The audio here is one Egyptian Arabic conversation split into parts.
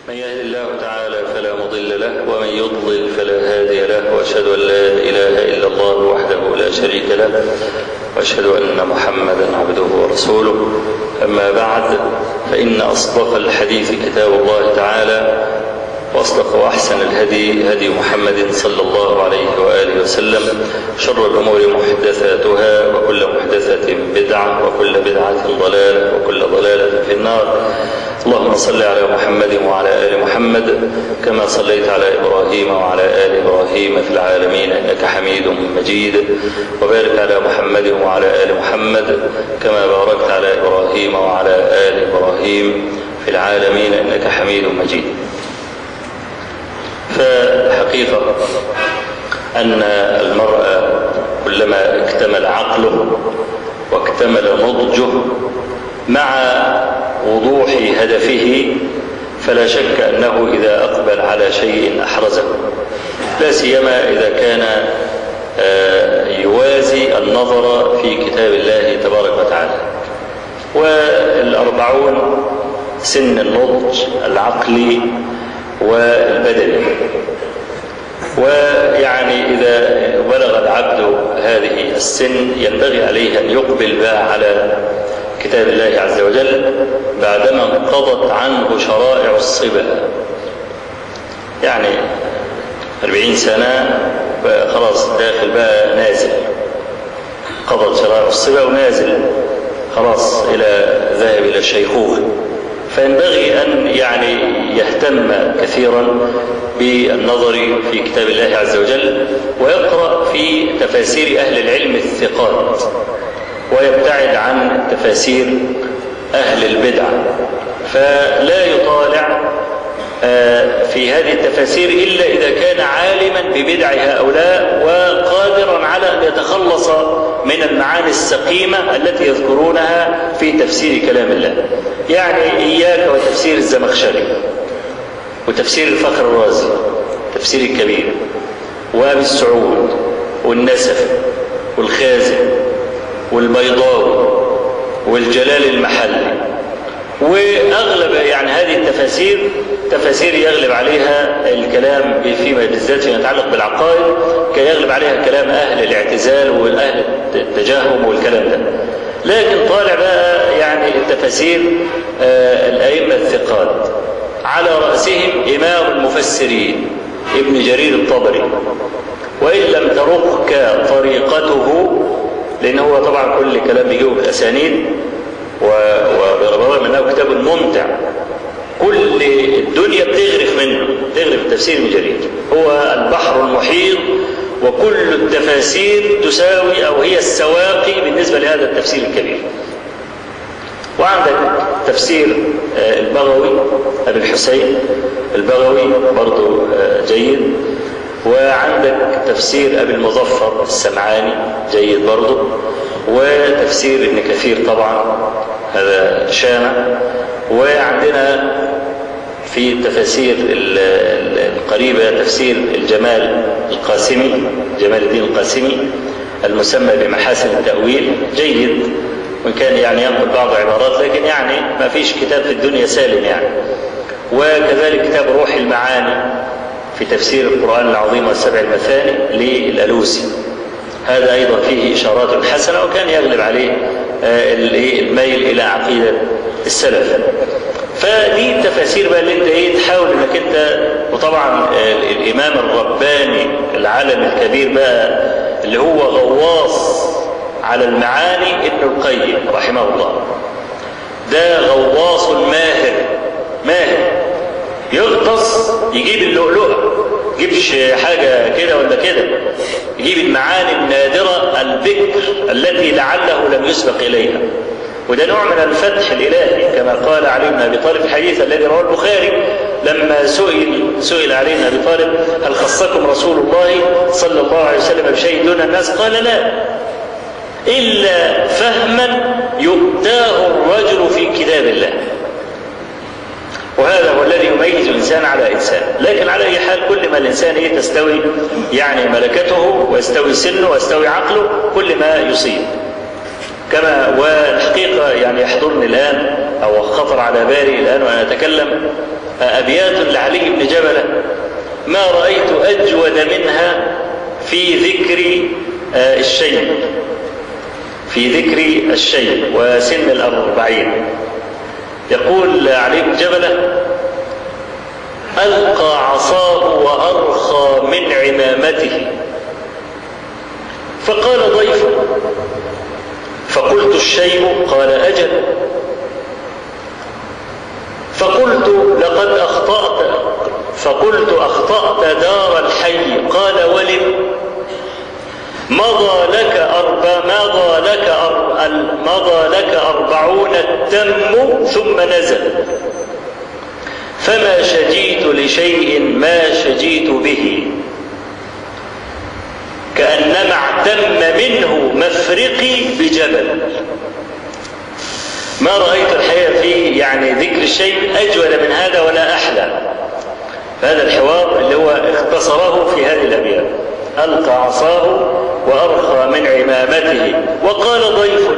من يهد الله تعالى فلا مضل له ومن يضلل فلا هادي له واشهد ان لا اله الا الله وحده لا شريك له واشهد ان محمدا عبده ورسوله اما بعد فان اصدق الحديث كتاب الله تعالى واصدق واحسن الهدي هدي محمد صلى الله عليه واله وسلم شر الامور محدثاتها وكل محدثه بدعه وكل بدعه ضلاله وكل ضلاله في النار اللهم صل على محمد وعلى ال محمد كما صليت على ابراهيم وعلى ال ابراهيم في العالمين انك حميد مجيد وبارك على محمد وعلى ال محمد كما باركت على ابراهيم وعلى ال ابراهيم في العالمين انك حميد مجيد فالحقيقة أن المرء كلما اكتمل عقله واكتمل نضجه مع وضوح هدفه فلا شك أنه إذا أقبل على شيء أحرزه لا سيما إذا كان يوازي النظر في كتاب الله تبارك وتعالى والأربعون سن النضج العقلي والبدني ويعني إذا بلغ العبد هذه السن ينبغي عليه أن يقبل بقى على كتاب الله عز وجل بعدما انقضت عنه شرائع الصبا يعني أربعين سنة خلاص داخل بقى نازل قضت شرائع الصبا ونازل خلاص إلى ذاهب إلى الشيخوخة فينبغي أن يعني يهتم كثيرا بالنظر في كتاب الله عز وجل ويقرأ في تفاسير أهل العلم الثقات ويبتعد عن تفاسير أهل البدع فلا يطالع في هذه التفاسير إلا إذا كان عالما ببدع هؤلاء وقادرا على أن يتخلص من المعاني السقيمة التي يذكرونها في تفسير كلام الله يعني إياك وتفسير الزمخشري وتفسير الفخر الرازي تفسير الكبير وابي السعود والنسف والخازن والبيضاوي والجلال المحلي واغلب يعني هذه التفاسير تفاسير يغلب عليها الكلام فيما بالذات فيما يتعلق بالعقائد كيغلب عليها كلام اهل الاعتزال واهل التجهم والكلام ده لكن طالع بقى يعني التفاسير آه الائمه الثقات على راسهم امام المفسرين ابن جرير الطبري وان لم ترقك طريقته لان هو طبعا كل كلام بيجيبه بالاسانيد وبرغم انه كتاب ممتع كل الدنيا بتغرف منه تغرف تفسير ابن جرير هو البحر المحيط وكل التفاسير تساوي او هي السواقي بالنسبه لهذا التفسير الكبير وعندك تفسير البغوي ابي الحسين البغوي برضه جيد وعندك تفسير ابي المظفر السمعاني جيد برضه وتفسير ابن كثير طبعا هذا شامع وعندنا في التفاسير القريبة تفسير الجمال القاسمي جمال الدين القاسمي المسمى بمحاسن التأويل جيد وإن كان يعني ينقل بعض العبارات لكن يعني ما فيش كتاب في الدنيا سالم يعني وكذلك كتاب روح المعاني في تفسير القرآن العظيم والسبع المثاني للألوسي هذا أيضا فيه إشارات حسنة وكان يغلب عليه الميل إلى عقيدة السلف فدي التفاسير بقى اللي انت ايه تحاول انك انت وطبعا الامام الرباني العالم الكبير بقى اللي هو غواص على المعاني ابن القيم رحمه الله ده غواص ماهر ماهر يغطس يجيب اللؤلؤه يجيبش حاجة كده ولا كده يجيب المعاني النادرة البكر التي لعله لم يسبق إليها وده نوع من الفتح الإلهي كما قال علي بن أبي طالب الحديث الذي رواه البخاري لما سئل سئل علي بن أبي طالب هل خصكم رسول الله صلى الله عليه وسلم بشيء دون الناس قال لا إلا فهما يؤتاه الرجل في كتاب الله وهذا هو الذي يميز الإنسان على إنسان لكن على أي حال كل ما الإنسان إيه تستوي يعني ملكته ويستوي سنه ويستوي عقله كل ما يصيب كما والحقيقة يعني يحضرني الآن أو خطر على بالي الآن وأنا أتكلم أبيات لعلي بن جبلة ما رأيت أجود منها في ذكر الشيء في ذكر الشيء وسن الأربعين يقول علي بن جبلة ألقى عصاه وأرخى من عمامته فقال ضيف فقلت الشيب قال أجل فقلت لقد أخطأت فقلت أخطأت دار الحي قال ولم مضى لك أربع مضى لك أر... مضى لك أربعون التم ثم نزل فما شجيت لشيء ما شجيت به كأنما اعتم منه مفرقي بجبل ما رأيت الحقيقة في يعني ذكر الشيء أجود من هذا ولا أحلى هذا الحوار اللي هو اختصره في هذه الأبيات ألقى عصاه وأرخى من عمامته وقال ضيف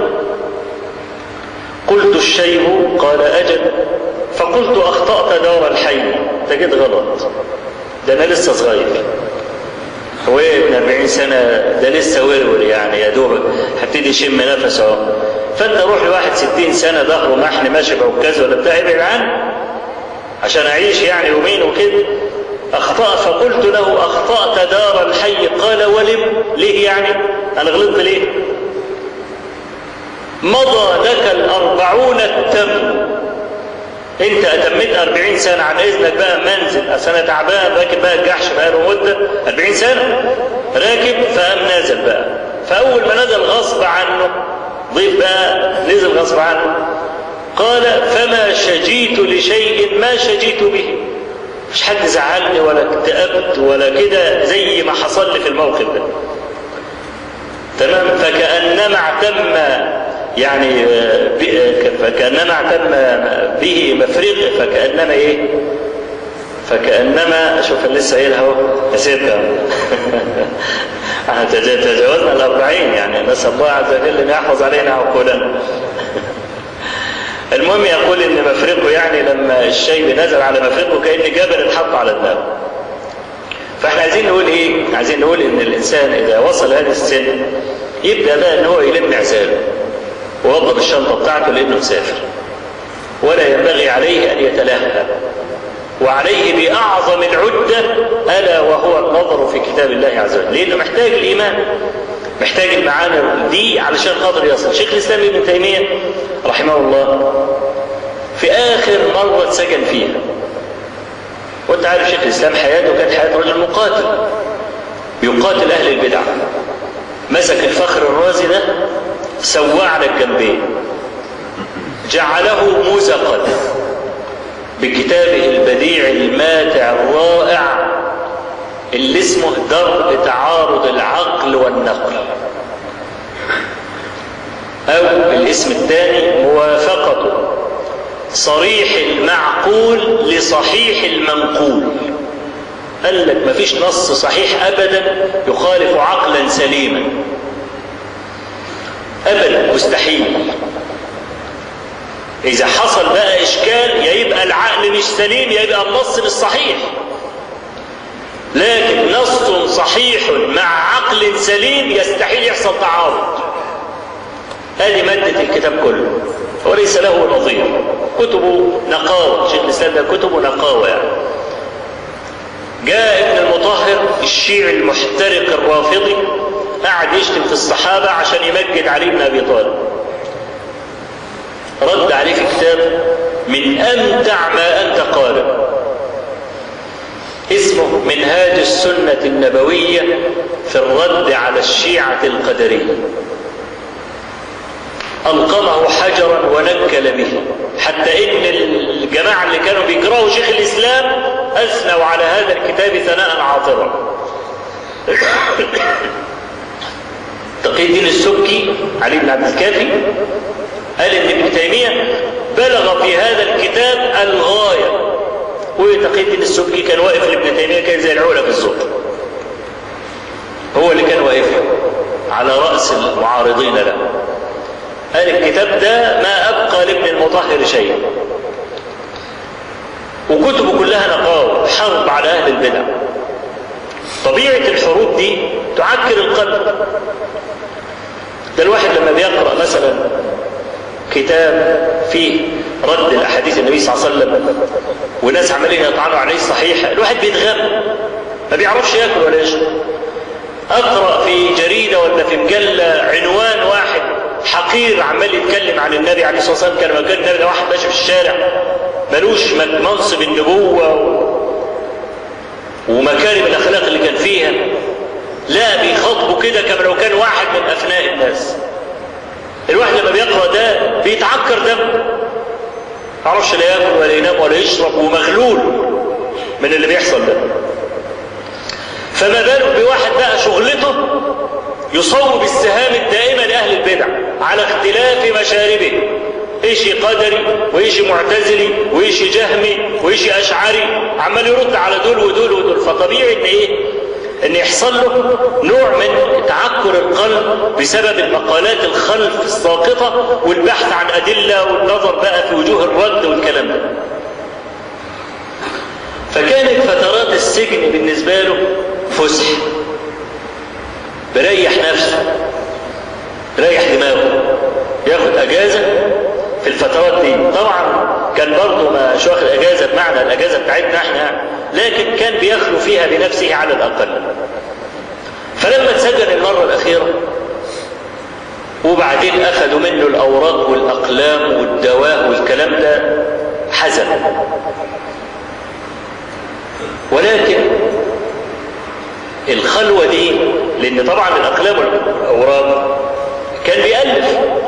قلت الشيب قال أجل فقلت أخطأت دور الحي تجد غلط ده أنا لسه صغير هو ابن 40 سنة ده لسه ورور يعني يا دوبك هبتدي يشم نفسه اهو فانت روح لواحد 60 سنة ظهره محن ماشي بعكاز ولا بتاع ابعد عنه عشان اعيش يعني يومين وكده اخطأ فقلت له اخطأت دار الحي قال ولم ليه يعني انا غلطت ليه مضى لك الاربعون التم انت اتميت 40 سنه عن اذنك بقى منزل اصل انا تعبان راكب بقى الجحش بقى له مده 40 سنه راكب فقام نازل بقى فاول ما نزل غصب عنه ضيف بقى نزل غصب عنه قال فما شجيت لشيء ما شجيت به مش حد زعلني ولا اكتئبت ولا كده زي ما حصل لي في الموقف ده تمام فكأنما اعتم يعني فكأنما اعتم به مفرق فكأنما ايه فكأنما شوف لسه قايلها اهو نسيتها احنا تجاوزنا الأربعين يعني نسأل الله عز وجل ان يحفظ علينا عقولنا المهم يقول ان مفرقه يعني لما الشيب نزل على مفرقه كأن جبل اتحط على دماغه فاحنا عايزين نقول ايه عايزين نقول ان الانسان اذا وصل هذا السن يبدا بقى ان هو يلم عزاله ووضب الشنطه بتاعته لانه مسافر ولا ينبغي عليه ان يتلهى وعليه باعظم العده الا وهو النظر في كتاب الله عز وجل لانه محتاج الايمان محتاج المعاني دي علشان خاطر يصل شيخ الاسلام ابن تيميه رحمه الله في اخر مره اتسجن فيها وانت عارف شيخ الاسلام حياته كانت حياه رجل مقاتل يقاتل اهل البدع مسك الفخر الرازي ده سواه على الجنبين جعله مزقا بكتابه البديع الماتع الرائع اللي اسمه درء تعارض العقل والنقل او الاسم الثاني موافقة صريح المعقول لصحيح المنقول قال لك مفيش نص صحيح ابدا يخالف عقلا سليما ابدا مستحيل اذا حصل بقى اشكال يا يبقى العقل مش سليم يا يبقى النص مش صحيح لكن نص صحيح مع عقل سليم يستحيل يحصل تعارض هذه مادة الكتاب كله وليس له نظير كتبه نقاوة شيخ الإسلام ده كتبه نقاوة يعني جاء ابن المطهر الشيعي المحترق الرافضي قعد يشتم في الصحابة عشان يمجد علي بن أبي طالب رد عليه في كتاب من أمتع ما أنت قارئ اسمه منهاج السنة النبوية في الرد على الشيعة القدرية ألقمه حجرا ونكل به حتى إن الجماعة اللي كانوا بيقرأوا شيخ الإسلام أثنوا على هذا الكتاب ثناء عاطرا تقي الدين السبكي علي بن عبد الكافي قال ان ابن تيميه بلغ في هذا الكتاب الغايه وتقي الدين السبكي كان واقف لابن تيميه كان زي العقله في الزور هو اللي كان واقف على راس المعارضين له قال الكتاب ده ما أبقى لابن المطهر شيء وكتبه كلها نقاوة حرب على أهل البدع طبيعة الحروب دي تعكر القلب ده الواحد لما بيقرأ مثلا كتاب فيه رد الأحاديث النبي صلى الله عليه وسلم وناس عمالين يطعنوا عليه صحيح الواحد بيتغم ما بيعرفش ياكل ولا يشرب اقرا في جريده ولا في مجله عنوان واحد حقير عمال يتكلم عن النبي عليه الصلاه والسلام كان مكان النبي ده واحد ماشي في الشارع ملوش منصب النبوه و... ومكارم الاخلاق اللي كان فيها لا بيخاطبه كده كما لو كان واحد من افناء الناس الواحد لما بيقرا ده بيتعكر دمه معرفش لا ياكل ولا ينام ولا يشرب ومغلول من اللي بيحصل ده فما بالك بواحد بقى شغلته يصوب السهام الدائمة لأهل البدع على اختلاف مشاربه ايش قدري وايش معتزلي وايش جهمي وايش اشعري عمال يرد على دول ودول ودول فطبيعي ان ايه ان يحصل له نوع من تعكر القلب بسبب المقالات الخلف الساقطة والبحث عن ادلة والنظر بقى في وجوه الرد والكلام ده فكانت فترات السجن بالنسبة له فسح بريح نفسه ريح دماغه ياخد اجازة في الفترات دي طبعا كان برضه مش واخد اجازة بمعنى الاجازة بتاعتنا احنا لكن كان بيخلو فيها بنفسه على الاقل فلما اتسجن المرة الاخيرة وبعدين اخذوا منه الاوراق والاقلام والدواء والكلام ده حزن ولكن الخلوة دي لأن طبعا الأقلام والأوراق كان بيألف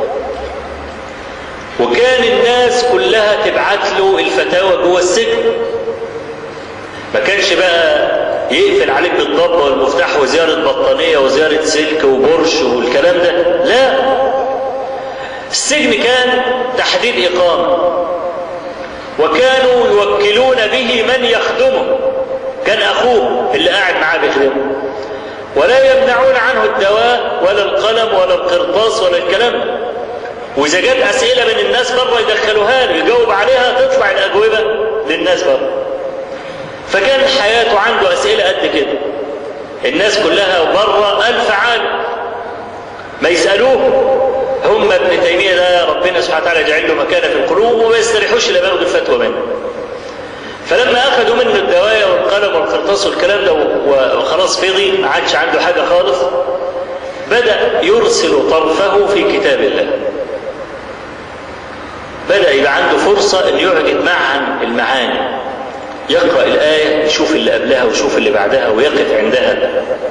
وكان الناس كلها تبعت له الفتاوى جوه السجن ما كانش بقى يقفل عليك بالضبة والمفتاح وزيارة بطانية وزيارة سلك وبرش والكلام ده لا السجن كان تحديد إقامة وكانوا يوكلون به من يخدمه كان أخوه اللي قاعد معاه بيخدمه ولا يمنعون عنه الدواء ولا القلم ولا القرطاس ولا الكلام وإذا جت أسئلة من الناس بره يدخلوها له يجاوب عليها تطلع الأجوبة للناس بره فكان حياته عنده أسئلة قد كده الناس كلها بره ألف عالم ما يسألوه هم ابن تيمية ده ربنا سبحانه وتعالى يجعل له مكانه في القلوب وما يستريحوش إلا بياخدوا الفتوى منه فلما اخذوا منه الدوايا والقلم والقرطاس والكلام ده وخلاص فضي ما عادش عنده حاجه خالص بدا يرسل طرفه في كتاب الله بدا يبقى عنده فرصه ان يعجب معا المعاني يقرا الايه يشوف اللي قبلها ويشوف اللي بعدها ويقف عندها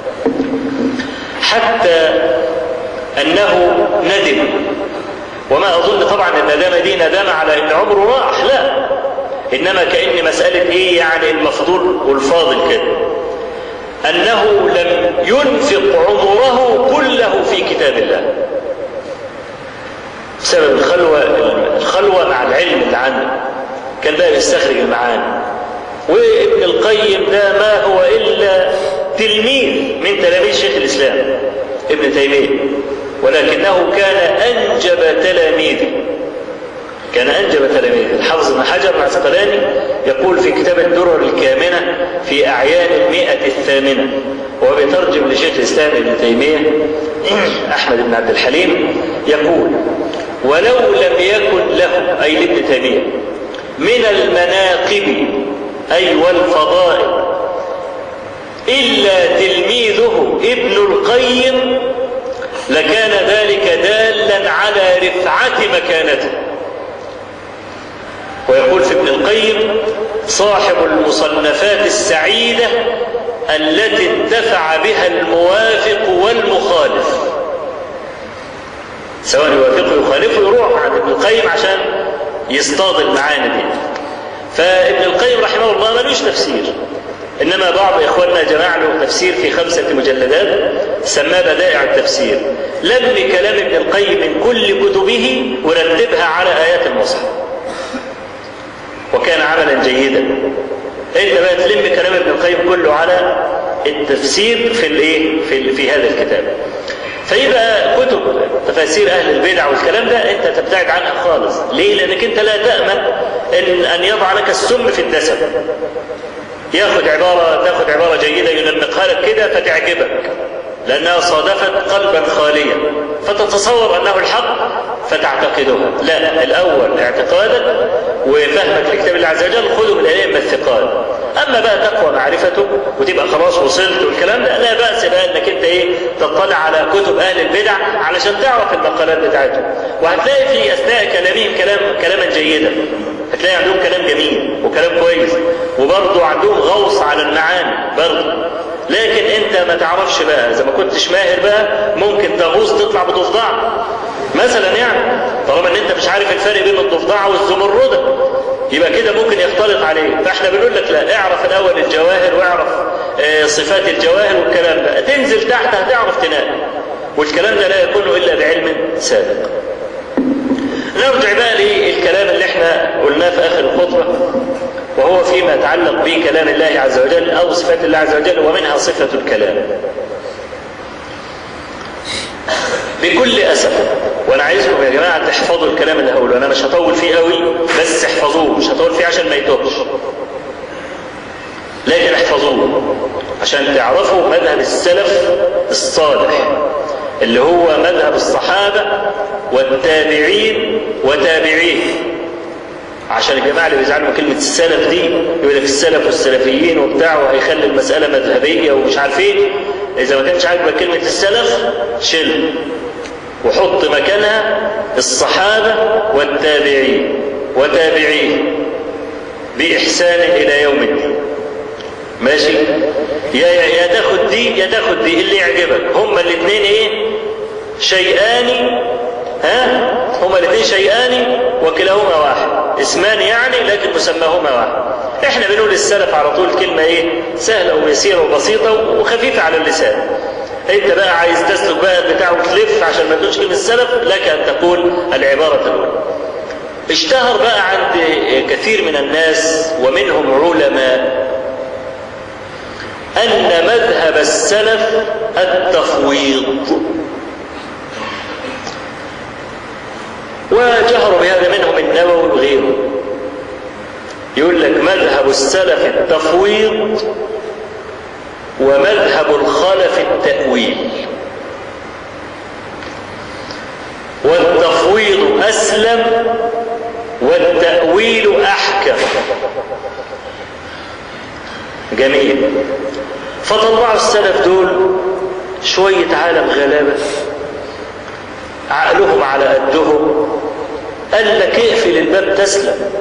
حتى انه ندم وما اظن طبعا الندامه دي ندامه على ان عمره راح لا انما كان مساله ايه يعني المفضول والفاضل كده انه لم ينفق عمره كله في كتاب الله بسبب الخلوه الخلوه مع العلم اللي عنده كان بقى يستخرج المعاني وابن القيم ده ما هو الا تلميذ من تلاميذ شيخ الاسلام ابن تيميه ولكنه كان انجب تلاميذه كان أنجب تلاميذه الحافظ بن حجر العسقلاني يقول في كتاب الدرر الكامنة في أعيان المئة الثامنة وهو بيترجم لشيخ الإسلام ابن تيمية أحمد بن عبد الحليم يقول ولو لم يكن له أي لابن تيمية من المناقب أي والفضائل إلا تلميذه ابن القيم لكان ذلك دالا على رفعة مكانته ويقول في ابن القيم صاحب المصنفات السعيدة التي انتفع بها الموافق والمخالف سواء يوافقه يخالفه يروح عند ابن القيم عشان يصطاد المعاني دي فابن القيم رحمه الله ملوش تفسير انما بعض اخواننا جمع له تفسير في خمسة مجلدات سماه بدائع التفسير لم كلام ابن القيم من كل كتبه ورتبها على ايات المصحف وكان عملا جيدا انت بقى تلم كلام ابن القيم كله على التفسير في الايه في, في هذا الكتاب فيبقى كتب تفاسير اهل البدع والكلام ده انت تبتعد عنها خالص ليه لانك انت لا تامن ان ان يضع لك السم في الدسم ياخد عباره تاخد عباره جيده ينمقها لك كده فتعجبك لانها صادفت قلبا خاليا فتتصور انه الحق فتعتقدها لا الاول اعتقادك وفهمك لكتاب الله عز وجل خذه من الائمه الثقات اما بقى تقوى معرفته وتبقى خلاص وصلت والكلام ده لا باس بقى انك انت ايه تطلع على كتب اهل البدع علشان تعرف المقالات بتاعتهم وهتلاقي في اثناء كلامهم كلام كلاما جيدا هتلاقي عندهم كلام جميل وكلام كويس وبرضه عندهم غوص على المعاني برضه لكن انت ما تعرفش بقى اذا ما كنتش ماهر بقى ممكن تغوص تطلع بضفدع مثلا يعني طالما ان انت مش عارف الفرق بين الضفدع والزمرده يبقى كده ممكن يختلط عليه فاحنا بنقول لك لا اعرف الاول الجواهر واعرف اه صفات الجواهر والكلام ده تنزل تحت هتعرف تنام والكلام ده لا يكون الا بعلم سابق نرجع بقى للكلام اللي احنا قلناه في اخر الخطبه وهو فيما يتعلق بكلام الله عز وجل او صفات الله عز وجل ومنها صفه الكلام بكل اسف وانا عايزكم يا جماعه تحفظوا الكلام اللي هقوله انا مش هطول فيه قوي بس احفظوه مش هطول فيه عشان ما يتوهش لكن احفظوه عشان تعرفوا مذهب السلف الصالح اللي هو مذهب الصحابه والتابعين وتابعيه عشان الجماعه اللي بيزعلوا من كلمه السلف دي يقول لك السلف والسلفيين وبتاع وهيخلي المساله مذهبيه ومش عارف ايه اذا ما كانتش عاجبك كلمه السلف شيل وحط مكانها الصحابه والتابعين وتابعيه باحسان الى يوم الدين ماشي يا يا تاخد دي يا تاخد دي اللي يعجبك هما الاثنين ايه شيئان ها هما الاثنين شيئان وكلاهما واحد اسمان يعني لكن مسماهما واحد احنا بنقول السلف على طول كلمة ايه سهلة ويسيرة وبسيطة وخفيفة على اللسان انت بقى عايز تسلك بقى البتاع وتلف عشان ما تقولش كلمة السلف لك ان تقول العبارة الاولى اشتهر بقى عند كثير من الناس ومنهم علماء ان مذهب السلف التفويض وجهر بهذا منهم النووي وغيره يقول لك مذهب السلف التفويض ومذهب الخلف التأويل والتفويض أسلم والتأويل أحكم جميل فطلعوا السلف دول شوية عالم غلابة عقلهم على قدهم قال لك اقفل الباب تسلم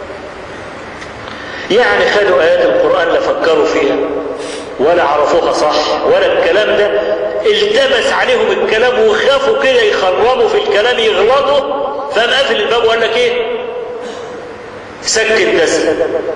يعني خدوا آيات القرآن لا فكروا فيها ولا عرفوها صح ولا الكلام ده التبس عليهم الكلام وخافوا كده يخربوا في الكلام يغلطوا فقام قافل الباب وقال لك ايه سكت تسلم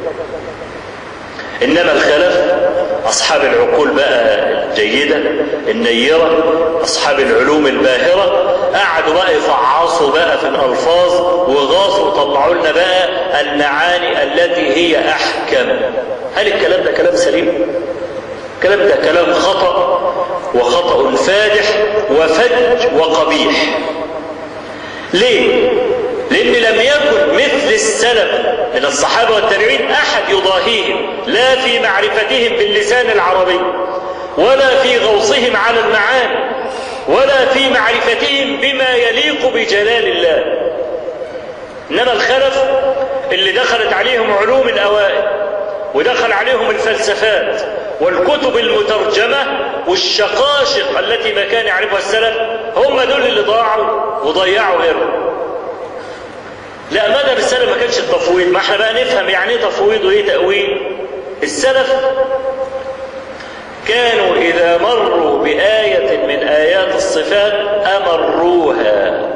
انما الخلف اصحاب العقول بقى الجيده النيره اصحاب العلوم الباهره قعدوا بقى يفعصوا بقى في الالفاظ وغاصوا وطلعوا لنا بقى المعاني التي هي احكم هل الكلام ده كلام سليم الكلام ده كلام خطا وخطا فادح وفج وقبيح ليه لأن لم يكن مثل السلف من الصحابة والتابعين أحد يضاهيهم لا في معرفتهم باللسان العربي ولا في غوصهم على المعاني ولا في معرفتهم بما يليق بجلال الله إنما الخلف اللي دخلت عليهم علوم الأوائل ودخل عليهم الفلسفات والكتب المترجمة والشقاشق التي ما كان يعرفها السلف هم دول اللي ضاعوا وضيعوا غيرهم لا مذهب السلف ما كانش التفويض ما احنا بقى نفهم يعني ايه تفويض وايه تأويل السلف كانوا إذا مروا بآية من آيات الصفات أمروها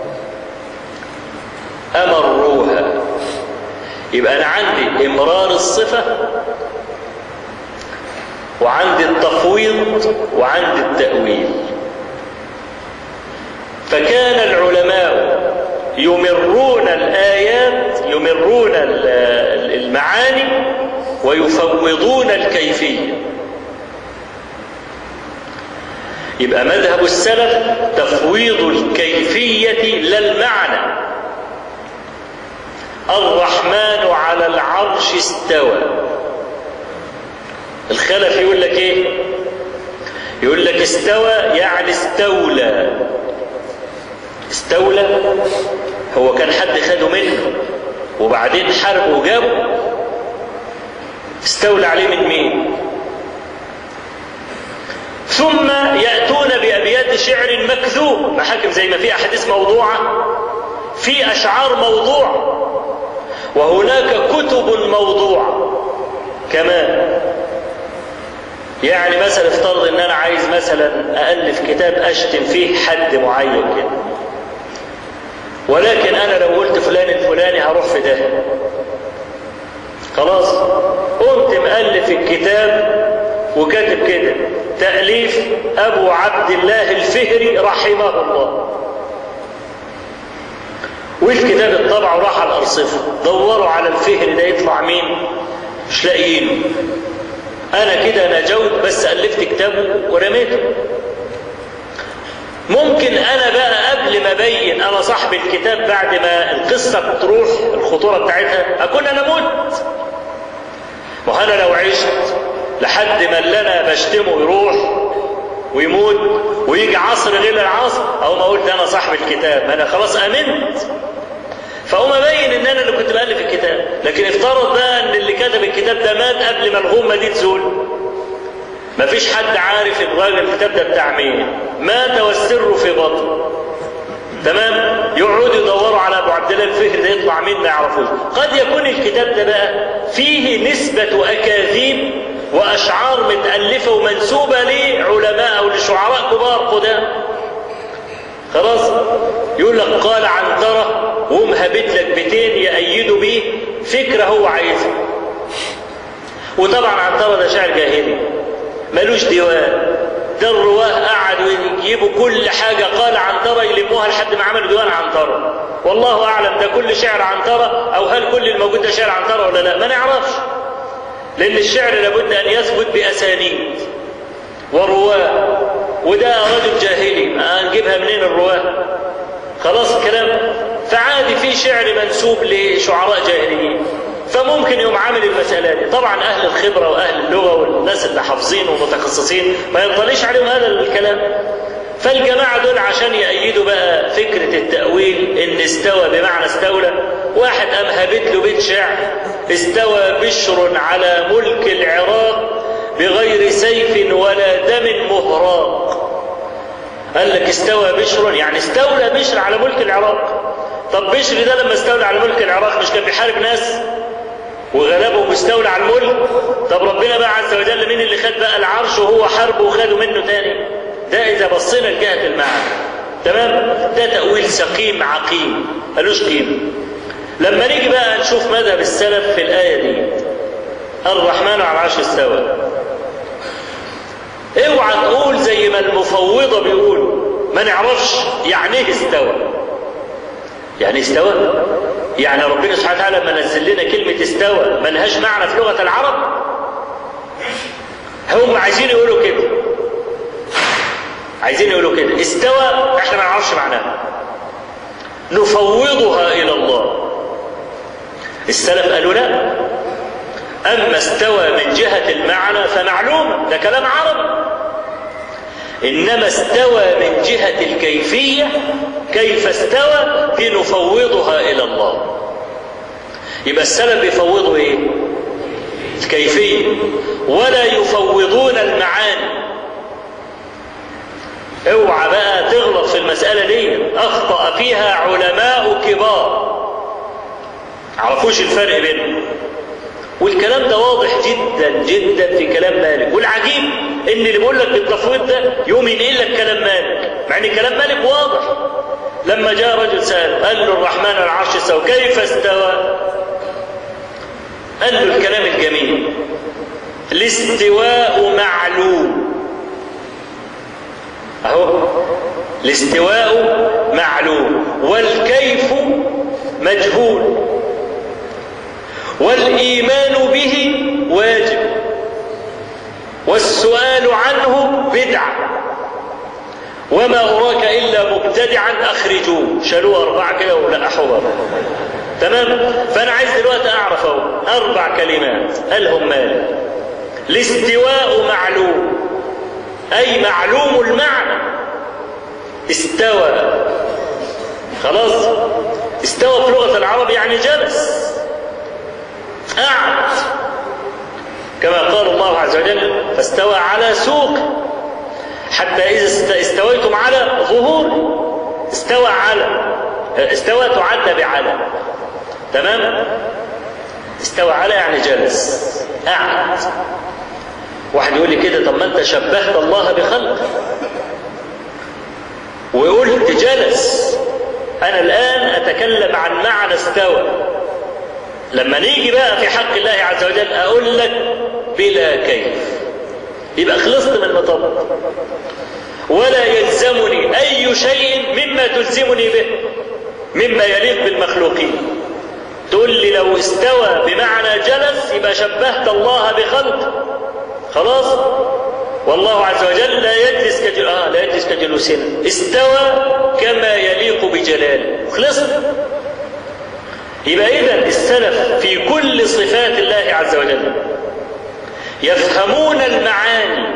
أمروها يبقى أنا عندي إمرار الصفة وعندي التفويض وعندي التأويل فكان العلماء يمرون الآيات يمرون المعاني ويفوضون الكيفية يبقى مذهب السلف تفويض الكيفية لا المعنى الرحمن على العرش استوى الخلف يقول لك ايه يقول لك استوى يعني استولى استولى هو كان حد خده منه وبعدين حاربه وجابه استولى عليه من مين ثم يأتون بأبيات شعر مكذوب محاكم زي ما في أحاديث موضوعة في أشعار موضوع وهناك كتب موضوعة كمان يعني مثلا افترض ان انا عايز مثلا أألف كتاب أشتم فيه حد معين كده ولكن انا لو قلت فلان الفلاني هروح في ده خلاص قمت مؤلف الكتاب وكاتب كده تأليف أبو عبد الله الفهري رحمه الله والكتاب اتطبع وراح على الأرصفة دوروا على الفهري ده يطلع مين مش لاقيينه أنا كده نجوت بس ألفت كتابه ورميته ممكن أنا بقى قبل ما أبين أنا صاحب الكتاب بعد ما القصة تروح الخطورة بتاعتها أكون أنا مت ما أنا لو عشت لحد ما اللي أنا بشتمه يروح ويموت ويجي عصر غير العصر أو ما قلت أنا صاحب الكتاب أنا خلاص أمنت فأقوم أبين إن أنا اللي كنت بألف الكتاب لكن افترض بقى إن اللي كتب الكتاب ده مات قبل ما الغمة دي تزول مفيش حد عارف الراجل الكتاب ده بتاع مين مات والسر في بطن تمام يقعدوا يدوروا على ابو عبد الله الفهري ده يطلع مين ما يعرفوش قد يكون الكتاب ده بقى فيه نسبة اكاذيب واشعار متالفه ومنسوبه لعلماء او لشعراء كبار قدام خلاص يقول لك قال عنترة ومهبت لك بيتين يأيدوا بيه فكرة هو عايزها وطبعا عنترة ده شاعر جاهلي ملوش ديوان ده الرواه قعدوا يجيبوا كل حاجة قال عنترة يلموها لحد ما عملوا ديوان عنترة والله أعلم ده كل شعر عنترة أو هل كل الموجود ده شعر عنترة ولا لا ما نعرفش لأن الشعر لابد أن يثبت بأسانيد ورواه وده رجل جاهلي هنجيبها منين الرواه خلاص الكلام فعادي في شعر منسوب لشعراء جاهليين فممكن يوم عامل المسألة دي طبعا أهل الخبرة وأهل اللغة والناس اللي حافظين ومتخصصين ما يطلعش عليهم هذا الكلام فالجماعة دول عشان يأيدوا بقى فكرة التأويل إن استوى بمعنى استولى واحد قام هابت له بيت شعر استوى بشر على ملك العراق بغير سيف ولا دم مهراق قال لك استوى بشر يعني استولى بشر على ملك العراق طب بشر ده لما استولى على ملك العراق مش كان بيحارب ناس وغلبه مستولى على الملك طب ربنا بقى عز وجل مين اللي خد بقى العرش وهو حاربه وخده منه تاني ده اذا بصينا لجهه المعنى تمام ده تاويل سقيم عقيم ملوش قيمه لما نيجي بقى نشوف مذهب السلف في الايه دي الرحمن على العرش استوى اوعى تقول زي ما المفوضه بيقول ما نعرفش يعني ايه استوى يعني استوى يعني ربنا سبحانه وتعالى لما نزل لنا كلمة استوى ما لهاش معنى في لغة العرب هم عايزين يقولوا كده عايزين يقولوا كده استوى احنا ما نعرفش معناها نفوضها إلى الله السلف قالوا لا أما استوى من جهة المعنى فمعلوم ده كلام عربي إنما استوى من جهة الكيفية كيف استوى دي نفوضها إلى الله يبقى السلف بيفوضوا إيه الكيفية ولا يفوضون المعاني اوعى بقى تغلط في المسألة دي أخطأ فيها علماء كبار عرفوش الفرق بينهم والكلام ده واضح جدا جدا في كلام مالك والعجيب ان اللي بيقول لك بالتفويض ده يوم ينقل لك كلام مالك مع ان كلام مالك واضح لما جاء رجل سأل قال له الرحمن على العرش استوى كيف استوى قال له الكلام الجميل الاستواء معلوم اهو الاستواء معلوم والكيف مجهول والإيمان به واجب والسؤال عنه بدعة وما أراك إلا مبتدعا أخرجوه شالوه أربعة كده ولقحوا بره تمام فأنا عايز دلوقتي أعرف أهو أربع كلمات قالهم مال الاستواء معلوم أي معلوم المعنى استوى خلاص استوى في لغة العرب يعني جلس قعد كما قال الله عز وجل فاستوى على سوق حتى إذا استويتم على ظهور استوى على استوى تعد بعلى تمام استوى على يعني جلس قعد واحد يقول لي كده طب ما انت شبهت الله بخلق وقلت جلس انا الان اتكلم عن معنى استوى لما نيجي بقى في حق الله عز وجل اقول لك بلا كيف يبقى خلصت من المطب ولا يلزمني اي شيء مما تلزمني به مما يليق بالمخلوقين تقول لي لو استوى بمعنى جلس يبقى شبهت الله بخلق خلاص والله عز وجل لا يجلس كجل... آه لا يجلس كجلوسنا استوى كما يليق بجلاله خلصت يبقى إذا السلف في كل صفات الله عز وجل يفهمون المعاني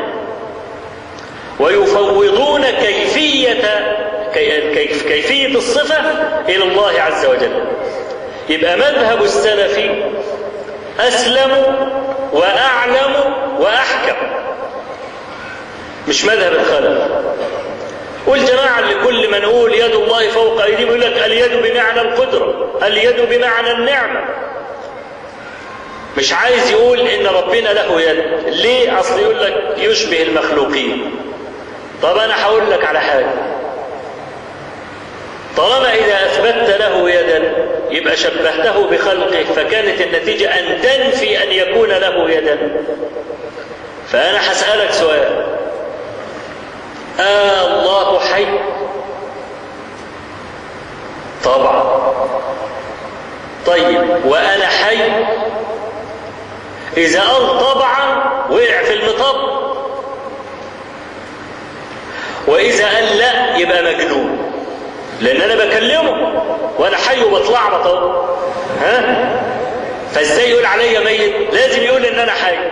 ويفوضون كيفية كيف كيفية الصفة إلى الله عز وجل يبقى مذهب السلف أسلم وأعلم وأحكم مش مذهب الخلف والجماعة اللي كل ما نقول يد الله فوق أيديهم يقول لك اليد بمعنى القدرة اليد بمعنى النعمة مش عايز يقول إن ربنا له يد ليه أصل يقول لك يشبه المخلوقين طب أنا هقول لك على حاجة طالما إذا أثبتت له يدا يبقى شبهته بخلقه فكانت النتيجة أن تنفي أن يكون له يدا فأنا هسألك سؤال آه الله حي طبعا طيب وأنا حي إذا قال طبعا وقع في المطب وإذا قال لا يبقى مجنون لأن أنا بكلمه وأنا حي وبطلع اهو ها فإزاي يقول عليا ميت لازم يقول إن أنا حي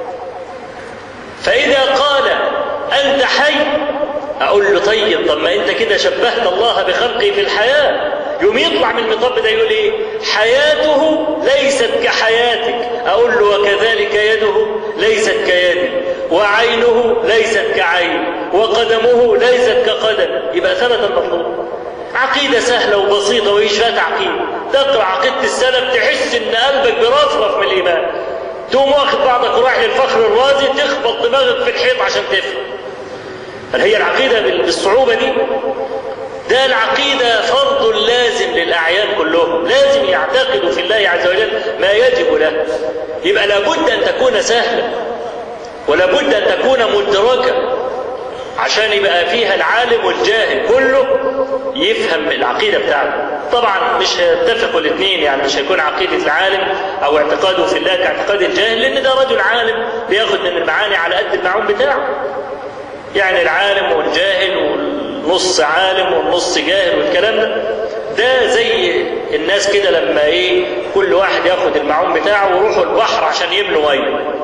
فإذا قال أنت حي أقول له طيب طب ما أنت كده شبهت الله بخلقه في الحياة يوم يطلع من المطب ده يقول إيه حياته ليست كحياتك أقول له وكذلك يده ليست كيدي وعينه ليست كعين وقدمه ليست كقدم يبقى ثبت المطلوب عقيدة سهلة وبسيطة وإيش عقيدة تقرأ عقيدة السلف تحس إن قلبك برفرف من الإيمان تقوم واخد بعضك ورايح للفخر الرازي تخبط دماغك في الحيط عشان تفهم هل هي العقيدة بالصعوبة دي ده العقيدة فرض لازم للأعيان كلهم لازم يعتقدوا في الله عز وجل ما يجب له يبقى لابد أن تكون سهلة ولابد أن تكون مدركة عشان يبقى فيها العالم والجاهل كله يفهم العقيدة بتاعته طبعا مش هيتفقوا الاثنين يعني مش هيكون عقيدة العالم او اعتقاده في الله كاعتقاد الجاهل لان ده رجل عالم بياخد من المعاني على قد المعون بتاعه يعني العالم والجاهل والنص عالم والنص جاهل والكلام ده ده زي الناس كده لما ايه كل واحد ياخد المعون بتاعه ويروحوا البحر عشان يملوا ميه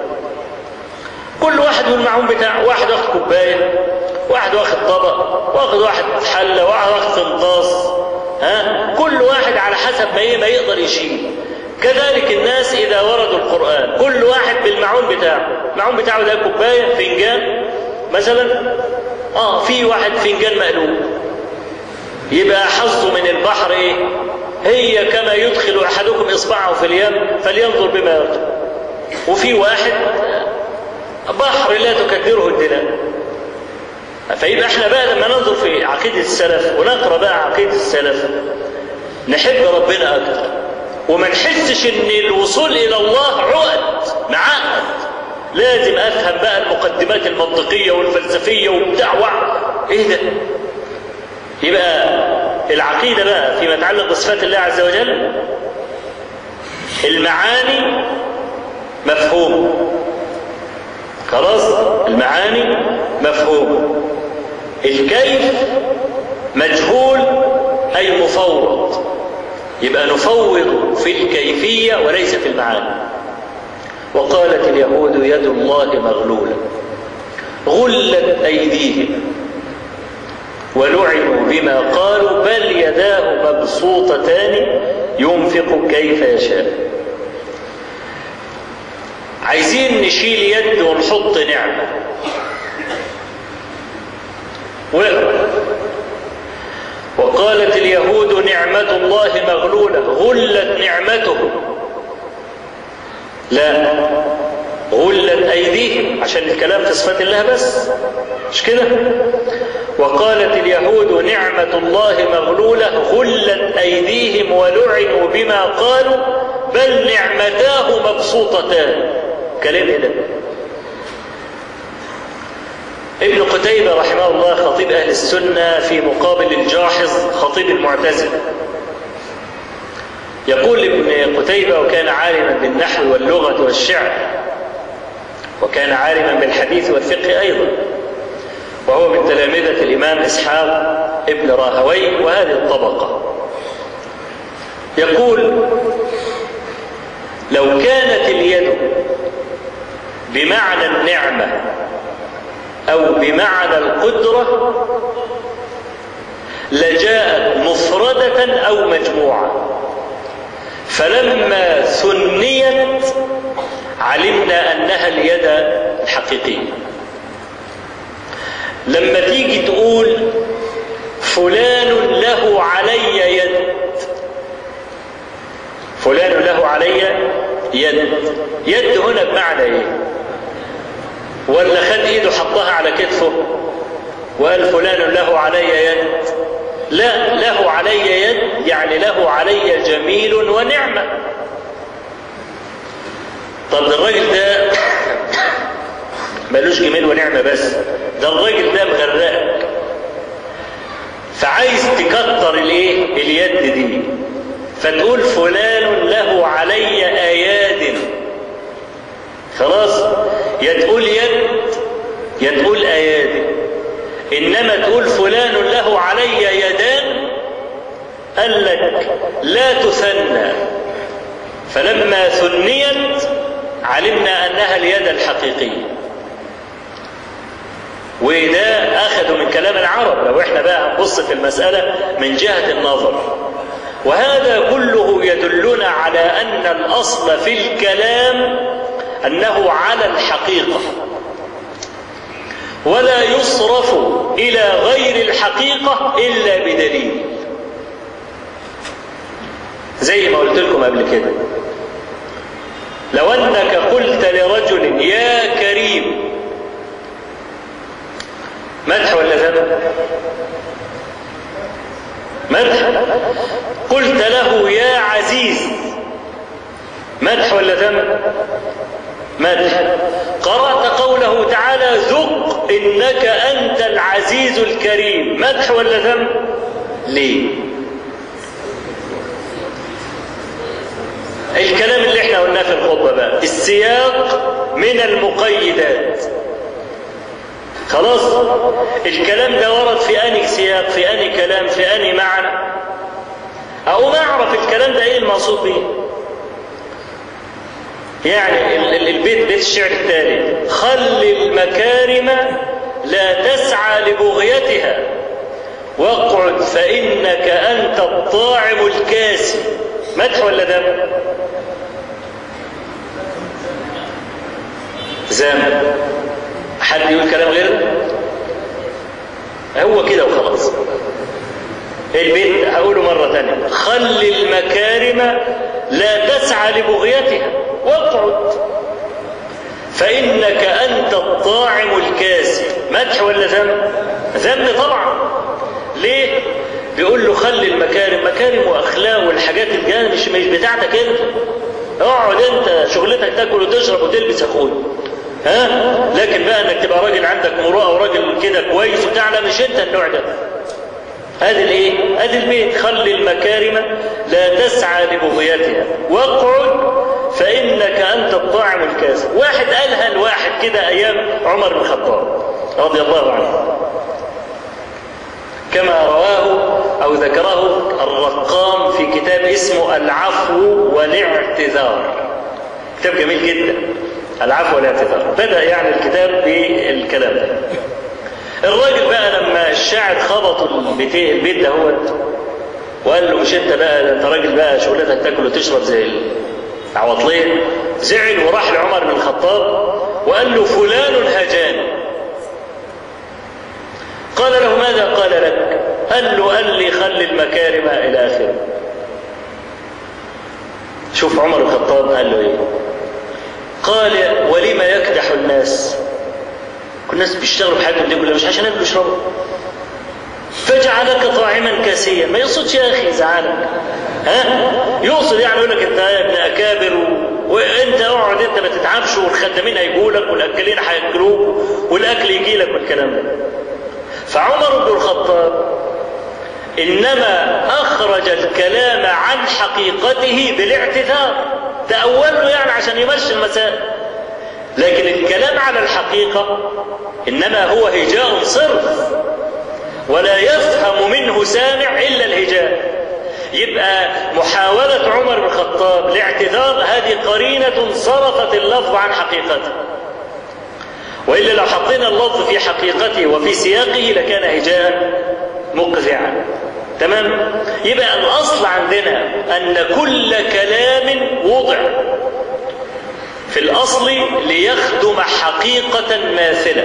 كل واحد والمعون بتاعه واحد واخد كوبايه واحد واخد طبق واخد واحد حله واحد واخد قنطاس ها كل واحد على حسب ما ايه ما يقدر يشيل كذلك الناس اذا وردوا القران كل واحد بالمعون بتاعه المعون بتاعه ده كوبايه فنجان مثلا اه في واحد فنجان مقلوب يبقى حظه من البحر ايه هي كما يدخل احدكم اصبعه في اليم فلينظر بما يرجو وفي واحد بحر لا تكدره الدلاء فيبقى احنا بقى لما ننظر في عقيدة السلف ونقرأ بقى عقيدة السلف نحب ربنا أكثر وما نحسش ان الوصول الى الله عقد معقد لازم افهم بقى المقدمات المنطقية والفلسفية وبتاع ايه ده يبقى العقيدة بقى فيما يتعلق بصفات الله عز وجل المعاني مفهومة خلاص المعاني مفهومة الكيف مجهول أي مفوض يبقى نفوض في الكيفية وليس في المعاني وقالت اليهود يد الله مغلولة غلت أيديهم ولعنوا بما قالوا بل يداه مبسوطتان ينفق كيف يشاء عايزين نشيل يد ونحط نعمة واقرأ وقالت اليهود نعمة الله مغلولة غلت نعمته لا غلت أيديهم عشان الكلام في صفات الله بس مش كده وقالت اليهود نعمة الله مغلولة غلت أيديهم ولعنوا بما قالوا بل نعمتاه مبسوطتان كلام ايه ده ابن قتيبة رحمه الله خطيب أهل السنة في مقابل الجاحظ خطيب المعتزلة يقول ابن قتيبة وكان عالما بالنحو واللغة والشعر وكان عالما بالحديث والفقه أيضا وهو من تلامذة الإمام إسحاق ابن راهوي وهذه الطبقة يقول لو كانت اليد بمعنى النعمة أو بمعنى القدرة لجاءت مفردة أو مجموعة فلما ثنيت علمنا أنها اليد الحقيقية لما تيجي تقول فلان له علي يد فلان له علي يد يد هنا بمعنى ايه ولا خد ايده حطها على كتفه وقال فلان له علي يد لا له علي يد يعني له علي جميل ونعمة طب ده الراجل ده ملوش جميل ونعمة بس ده الراجل ده مغرقك فعايز تكتر الايه اليد دي فتقول فلان له علي اياد خلاص يا تقول يد يا تقول ايادي انما تقول فلان له علي يدان قال لك لا تثنى فلما ثنيت علمنا انها اليد الحقيقيه وده اخذوا من كلام العرب لو احنا بقى هنبص في المساله من جهه النظر وهذا كله يدلنا على ان الاصل في الكلام انه على الحقيقه ولا يصرف الى غير الحقيقه الا بدليل زي ما قلت لكم قبل كده لو انك قلت لرجل يا كريم مدح ولا ذم مدح قلت له يا عزيز مدح ولا ذم مدح قرأت قوله تعالى ذق إنك أنت العزيز الكريم مدح ولا ذم ليه الكلام اللي احنا قلناه في الخطبة بقى السياق من المقيدات خلاص الكلام ده ورد في أني سياق في أني كلام في أني معنى أقوم أعرف الكلام ده إيه المقصود به يعني البيت بيت الشعر التالي خل المكارم لا تسعى لبغيتها واقعد فإنك أنت الطاعم الكاسي مدح ولا دم زام حد يقول كلام غير هو كده وخلاص البيت هقوله مرة تانية خل المكارم لا تسعى لبغيتها واقعد فإنك أنت الطاعم الكاسي مدح ولا ذم ذم طبعا ليه بيقول له خلي المكارم مكارم واخلاق والحاجات الجايه مش مش بتاعتك انت اقعد انت شغلتك تاكل وتشرب وتلبس يا اخويا ها لكن بقى انك تبقى راجل عندك مروءه وراجل كده كويس وتعلى مش انت النوع ده ادي الايه ادي البيت خلي المكارم لا تسعى لبغيتها واقعد فانك انت الطاعم الكاسب واحد قالها لواحد كده ايام عمر بن الخطاب رضي الله عنه كما رواه أو ذكره الرقام في كتاب اسمه العفو والاعتذار كتاب جميل جدا العفو والاعتذار بدأ يعني الكتاب بالكلام ده الراجل بقى لما الشاعر خبط البيت البيت دهوت وقال له مش انت بقى انت راجل بقى شغلتك تاكل وتشرب زي العواطلين زعل وراح لعمر بن الخطاب وقال له فلان هجاني قال له ماذا قال لك قال له قال لي خلي المكارم الى اخره شوف عمر بن الخطاب قال له ايه قال ولما يكدح الناس كل الناس بيشتغلوا في حاجه كلها مش عشان ياكلوا يشربوا فجعلك طاعما كاسيا ما يقصدش يا اخي يزعلك ها يقصد يعني يقول لك انت يا ابن اكابر و... وانت اقعد انت ما تتعبش والخدامين هيجوا لك والاكلين هياكلوك والاكل يجي لك والكلام ده فعمر بن الخطاب انما اخرج الكلام عن حقيقته بالاعتذار تأوله يعني عشان يمشي المسائل لكن الكلام على الحقيقة إنما هو هجاء صرف ولا يفهم منه سامع إلا الهجاء يبقى محاولة عمر بن الخطاب لاعتذار هذه قرينة صرفت اللفظ عن حقيقته وإلا لو حطينا اللفظ في حقيقته وفي سياقه لكان هجاء مقذعا تمام يبقى الأصل عندنا أن كل كلام وضع في الأصل ليخدم حقيقة ماثلة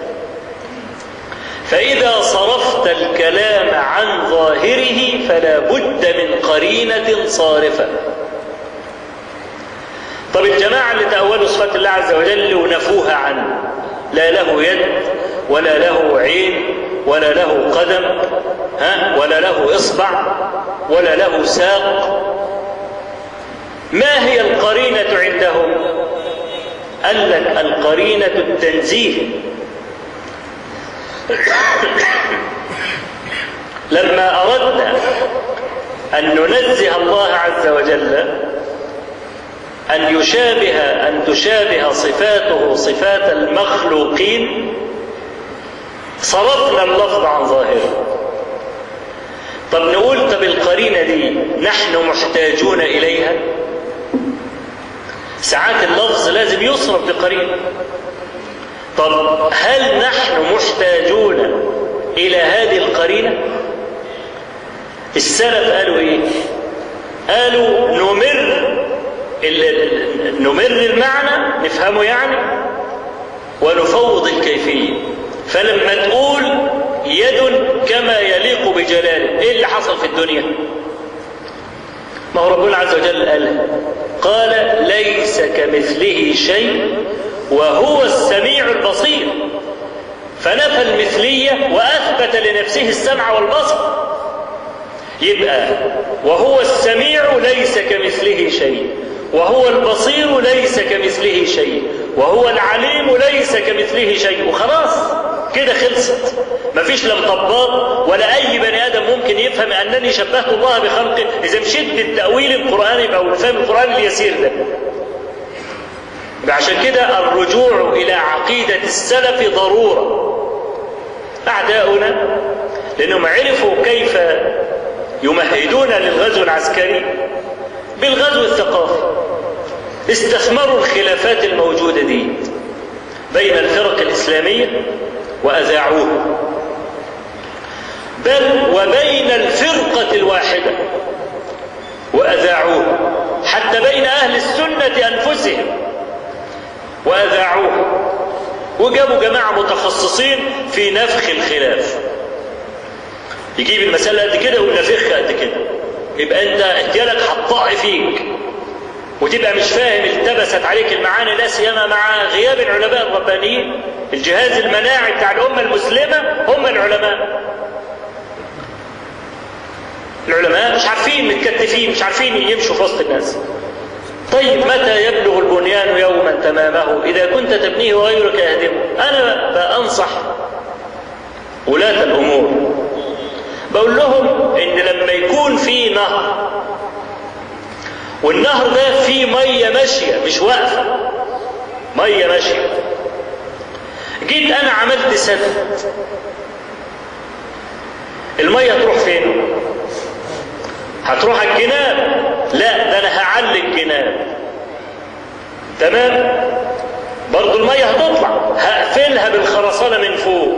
فإذا صرفت الكلام عن ظاهره فلا بد من قرينة صارفة طب الجماعة اللي تأولوا صفات الله عز وجل ونفوها عنه لا له يد ولا له عين ولا له قدم ها ولا له إصبع ولا له ساق ما هي القرينة عندهم قال لك القرينة التنزيه لما أردنا أن ننزه الله عز وجل أن يشابه أن تشابه صفاته صفات المخلوقين صرفنا اللفظ عن ظاهره طب نقول طب القرينة دي نحن محتاجون إليها ساعات اللفظ لازم يصرف بقرينة طب هل نحن محتاجون إلى هذه القرينة السلف قالوا إيه قالوا نمر نمر المعنى نفهمه يعني ونفوض الكيفية فلما تقول يد كما يليق بجلاله ايه اللي حصل في الدنيا ما هو ربنا عز وجل قال قال ليس كمثله شيء وهو السميع البصير فنفى المثلية وأثبت لنفسه السمع والبصر يبقى وهو السميع ليس كمثله شيء وهو البصير ليس كمثله شيء وهو العليم ليس كمثله شيء وخلاص كده خلصت مفيش لا مطبات ولا اي بني ادم ممكن يفهم انني شبهت الله بخلقه اذا مشيت بالتاويل القراني او الفهم القراني اليسير ده عشان كده الرجوع الى عقيده السلف ضروره اعداؤنا لانهم عرفوا كيف يمهدون للغزو العسكري بالغزو الثقافي استثمروا الخلافات الموجوده دي بين الفرق الاسلاميه وأذاعوه بل وبين الفرقة الواحدة وأذاعوه حتى بين أهل السنة أنفسهم وأذاعوه وجابوا جماعة متخصصين في نفخ الخلاف يجيب المسألة قد كده وينفخها قد كده يبقى أنت احتيالك هتطع فيك وتبقى مش فاهم التبست عليك المعاني لا سيما مع غياب العلماء الربانيين الجهاز المناعي بتاع الأمة المسلمة هم العلماء العلماء مش عارفين متكتفين مش عارفين يمشوا في وسط الناس طيب متى يبلغ البنيان يوما تمامه إذا كنت تبنيه وغيرك يهدمه أنا بأنصح ولاة الأمور بقول لهم إن لما يكون في نهر والنهر ده فيه مية ماشية مش واقفة مية ماشية جيت أنا عملت سد المية تروح فين هتروح الجناب لا ده انا هعلي الجناب تمام برضو المية هتطلع هقفلها بالخرسانة من فوق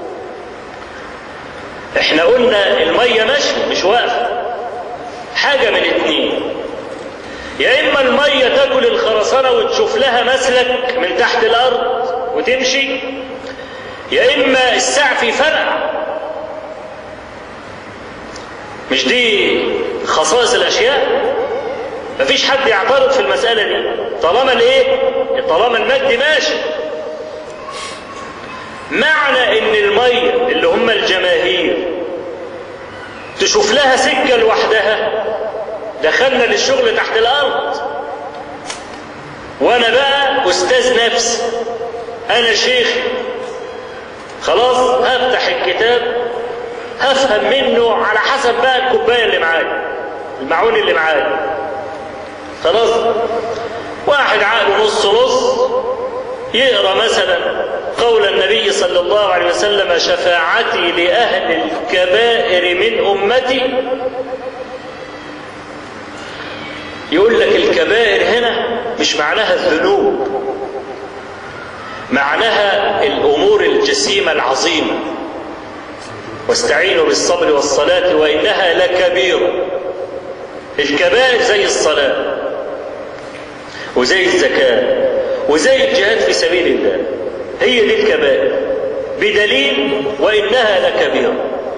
احنا قلنا المية ماشية مش واقفة حاجة من اتنين يا اما المية تاكل الخرسانة وتشوف لها مسلك من تحت الارض وتمشي يا اما السقف يفرقع مش دي خصائص الاشياء مفيش حد يعترض في المسألة دي طالما الايه طالما المد ماشي معنى ان المية اللي هم الجماهير تشوف لها سكة لوحدها دخلنا للشغل تحت الارض وانا بقى استاذ نفس انا شيخ خلاص هفتح الكتاب هفهم منه على حسب بقى الكوبايه اللي معايا المعون اللي معايا خلاص واحد عقله نص نص يقرا مثلا قول النبي صلى الله عليه وسلم شفاعتي لاهل الكبائر من امتي يقول لك الكبائر هنا مش معناها الذنوب معناها الامور الجسيمه العظيمه واستعينوا بالصبر والصلاه وانها لكبيره الكبائر زي الصلاه وزي الزكاه وزي الجهاد في سبيل الله هي دي الكبائر بدليل وانها لكبيره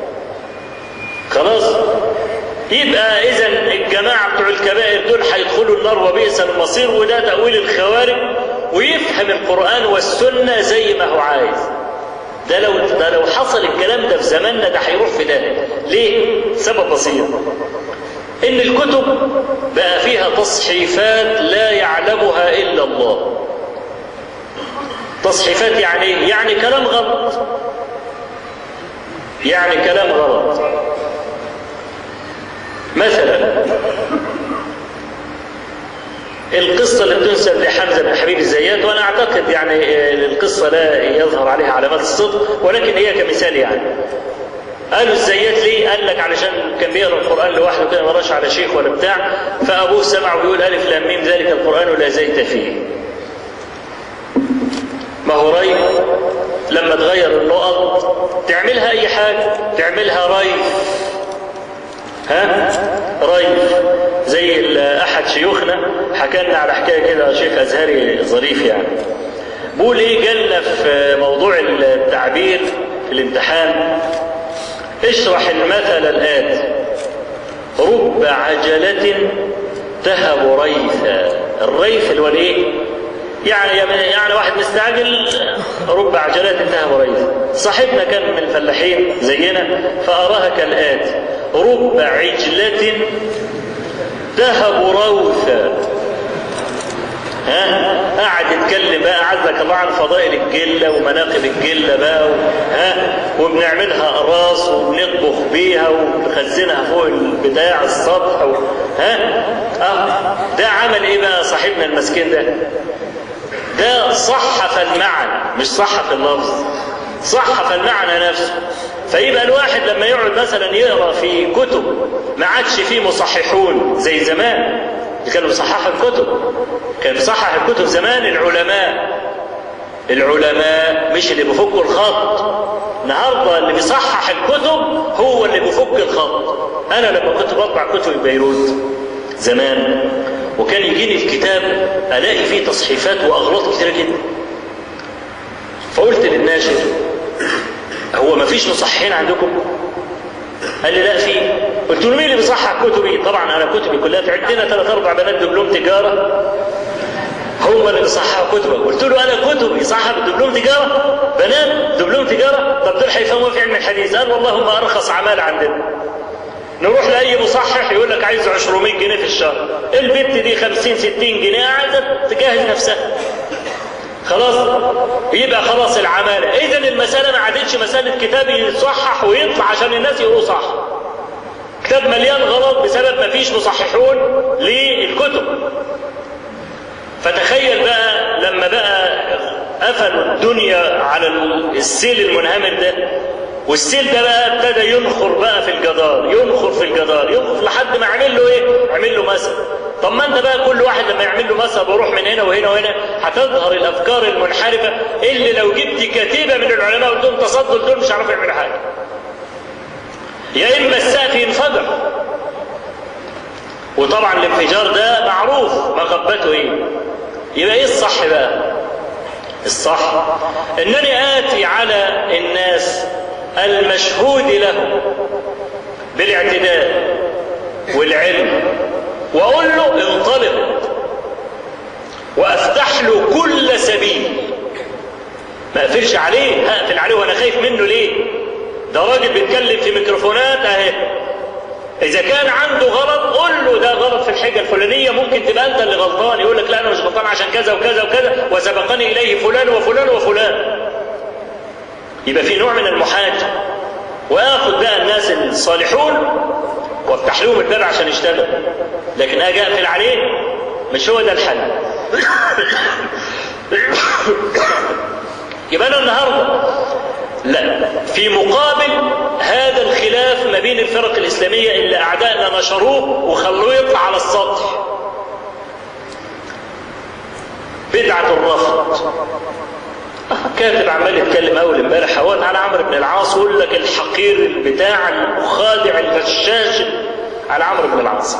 خلاص يبقى اذا الجماعه بتوع الكبائر دول هيدخلوا النار وبئس المصير وده تاويل الخوارج ويفهم القران والسنه زي ما هو عايز ده لو ده لو حصل الكلام ده في زماننا ده هيروح في ده ليه سبب بسيط ان الكتب بقى فيها تصحيفات لا يعلمها الا الله تصحيفات يعني ايه يعني كلام غلط يعني كلام غلط مثلا القصة اللي بتنسب لحمزة بن حبيب الزيات وأنا أعتقد يعني القصة لا يظهر عليها علامات الصدق ولكن هي كمثال يعني قالوا الزيات ليه؟ قال لك علشان كان بيقرا القرآن لوحده كده ما راش على شيخ ولا بتاع فأبوه سمع ويقول ألف لام ميم ذلك القرآن لا زيت فيه. ما هو ري لما تغير النقط تعملها أي حاجة تعملها ري ها ريف زي احد شيوخنا حكى لنا على حكايه كده شيخ ازهري ظريف يعني بيقول ايه جالنا في موضوع التعبير في الامتحان اشرح المثل الاتي رب عجلة تهب ريثا الريث اللي هو الايه؟ يعني يعني واحد مستعجل رب عجلات تهب ريثا صاحبنا كان من الفلاحين زينا فأراها كالآتي رب عجلة تهب روثا ها قعد يتكلم بقى عزك الله عن فضائل الجله ومناقب الجله بقى و... ها وبنعملها اقراص وبنطبخ بيها وبنخزنها فوق بتاع السطح و... ها اه ده عمل ايه بقى صاحبنا المسكين ده؟ ده صحف المعنى مش صحف اللفظ صحف المعنى نفسه فيبقى الواحد لما يقعد مثلا يقرا في كتب ما عادش فيه مصححون زي زمان اللي كانوا بيصححوا الكتب كان بيصحح الكتب زمان العلماء العلماء مش اللي بيفكوا الخط النهارده اللي بيصحح الكتب هو اللي بيفك الخط انا لما كنت بطبع كتب بيروت زمان وكان يجيني الكتاب الاقي فيه تصحيفات واغلاط كتيره جدا فقلت للناشر هو ما فيش مصححين عندكم قال لي لا في قلت له مين اللي بيصحح كتبي طبعا انا كتبي كلها في عندنا ثلاث اربع بنات دبلوم تجاره هم اللي بيصححوا كتبك قلت له انا كتبي صاحب دبلوم تجاره بنات دبلوم تجاره طب دول هيفهموا في علم الحديث قال والله هم ارخص عمال عندنا نروح لاي مصحح يقول لك عايز 200 جنيه في الشهر البت دي 50 60 جنيه عايزه تجهز نفسها خلاص يبقى خلاص العمالة اذا المسألة ما عادتش مسألة كتاب يصحح ويطلع عشان الناس يقولوا صح كتاب مليان غلط بسبب ما فيش مصححون للكتب فتخيل بقى لما بقى قفلوا الدنيا على السيل المنهمر ده والسيل ده بقى ابتدى ينخر بقى في الجدار ينخر في الجدار ينخر لحد ما يعمل له ايه يعمل له مسد طب ما انت بقى كل واحد لما يعمل له مسد ويروح من هنا وهنا وهنا هتظهر الافكار المنحرفه اللي لو جبت كتيبه من العلماء قلت لهم تصدوا دول مش هيعرفوا يعملوا حاجه يا اما السقف ينفجر وطبعا الانفجار ده معروف مغبته ايه يبقى ايه الصح بقى الصح انني اتي على الناس المشهود له بالاعتدال والعلم واقول له انطلق وافتح له كل سبيل ما اقفلش عليه هقفل عليه وانا خايف منه ليه ده راجل بيتكلم في ميكروفونات اهي اذا كان عنده غلط قول له ده غلط في الحجه الفلانيه ممكن تبقى انت اللي غلطان يقول لك لا انا مش غلطان عشان كذا وكذا وكذا وسبقني اليه فلان وفلان وفلان يبقى في نوع من المحاجه واخد بقى الناس الصالحون وافتح لهم الباب عشان يشتغل لكن اجي اقفل عليه مش هو ده الحل يبقى انا النهارده لا في مقابل هذا الخلاف ما بين الفرق الإسلامية اللي أعدائنا نشروه وخلوه يطلع على السطح بدعة الرفض كاتب عمال يتكلم اول امبارح هون على عمرو بن العاص ويقول لك الحقير البتاع المخادع الغشاش على عمرو بن العاص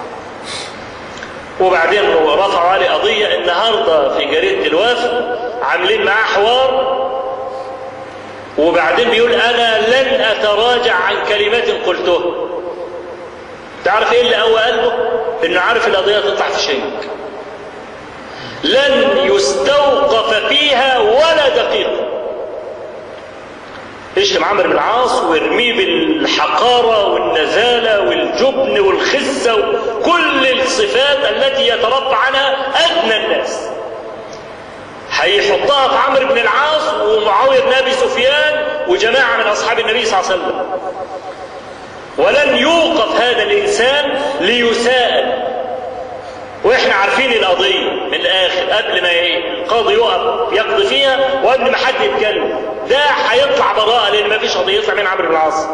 وبعدين رفعوا عليه قضية النهاردة في جريدة الوفد عاملين معاه حوار وبعدين بيقول انا لن اتراجع عن كلمات قلتها تعرف ايه اللي قوى قلبه انه عارف القضيه تطلع في شيء لن يستوقف فيها ولا دقيقه يشتم عمرو بن العاص ويرميه بالحقاره والنزاله والجبن والخسه وكل الصفات التي يتربى عنها ادنى الناس هيحطها في عمرو بن العاص ومعاويه بن ابي سفيان وجماعه من اصحاب النبي صلى الله عليه وسلم ولن يوقف هذا الانسان ليساءل واحنا عارفين القضيه من الاخر قبل ما القاضي يقف يقضي فيها وقبل ما حد يتكلم ده هيطلع براءه لان ما فيش قضيه يطلع من عمرو بن العاص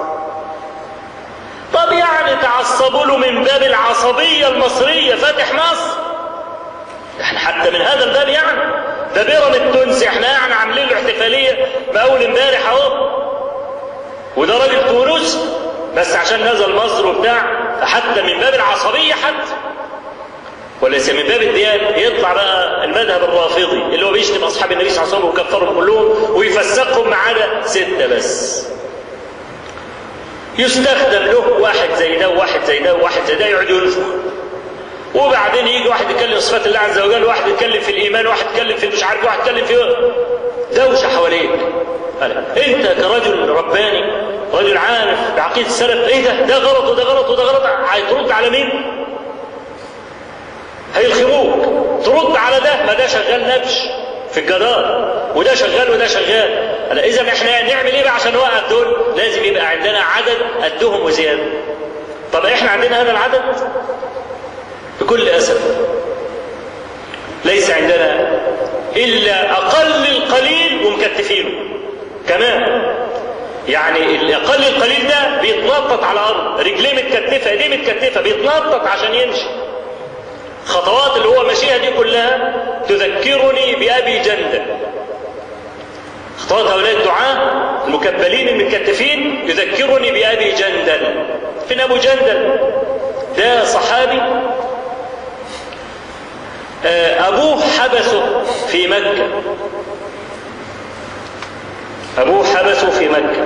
طب يعني تعصبوا له من باب العصبيه المصريه فاتح مصر احنا حتى من هذا الباب يعني ده بيرم التونسي احنا يعني عاملين له احتفاليه باول امبارح اهو وده راجل تونسي بس عشان نزل مصر وبتاع فحتى من باب العصبيه حتى وليس من باب الديانه يطلع بقى المذهب الرافضي اللي هو بيشتم اصحاب النبي صلى الله عليه وسلم ويكفرهم كلهم ويفسقهم ما عدا سته بس يستخدم له واحد زي ده وواحد زي ده وواحد زي ده يقعد ينفخ وبعدين يجي واحد يتكلم صفات الله عز وجل واحد يتكلم في الايمان واحد يتكلم في مش عارف واحد يتكلم في دوشه حواليك انت كرجل رباني رجل عارف بعقيده السلف ايه ده ده غلط وده غلط وده غلط هترد على مين هيلخموك ترد على ده ما ده شغال نبش في الجدار وده شغال وده شغال اذا احنا نعمل ايه بقى عشان نوقف دول لازم يبقى عندنا عدد قدهم وزياده طب احنا عندنا هذا العدد بكل أسف ليس عندنا إلا أقل القليل ومكتفينه كمان يعني الأقل القليل ده بيتنطط على الأرض رجليه متكتفة ايديه متكتفة بيتنطط عشان يمشي خطوات اللي هو ماشيها دي كلها تذكرني بأبي جندل خطوات هؤلاء الدعاة المكبلين المتكتفين يذكرني بأبي جندل فين أبو جندل ده صحابي أبوه حبسه في مكة أبوه حبسه في مكة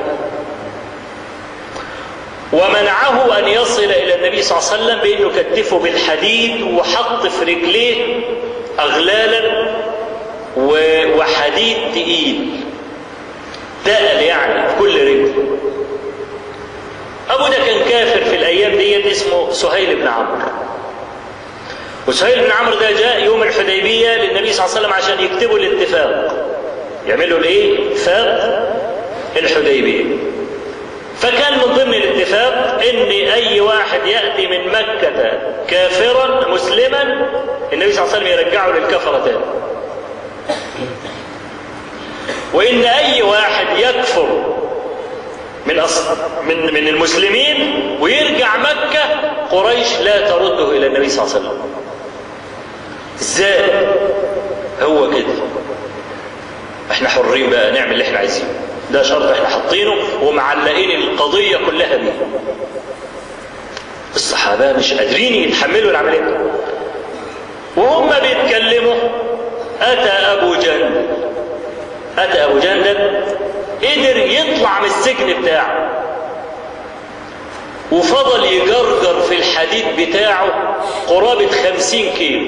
ومنعه أن يصل إلى النبي صلى الله عليه وسلم بأنه كتفه بالحديد وحط في رجليه أغلالا وحديد تقيل تقل يعني في كل رجل أبو ده كان كافر في الأيام دي اسمه سهيل بن عمرو وسهيل بن عمرو ده جاء يوم الحديبية للنبي صلى الله عليه وسلم عشان يكتبوا الاتفاق يعملوا الايه؟ اتفاق الحديبية فكان من ضمن الاتفاق ان اي واحد يأتي من مكة كافرا مسلما النبي صلى الله عليه وسلم يرجعه للكفرة تاني وان اي واحد يكفر من أصل من من المسلمين ويرجع مكة قريش لا ترده إلى النبي صلى الله عليه وسلم ازاي هو كده احنا حرين بقى نعمل اللي احنا عايزينه ده شرط احنا حاطينه ومعلقين القضية كلها بيه الصحابة مش قادرين يتحملوا العملية وهم بيتكلموا أتى أبو جندل أتى أبو جندل قدر يطلع من السجن بتاعه وفضل يجرجر في الحديد بتاعه قرابة خمسين كيلو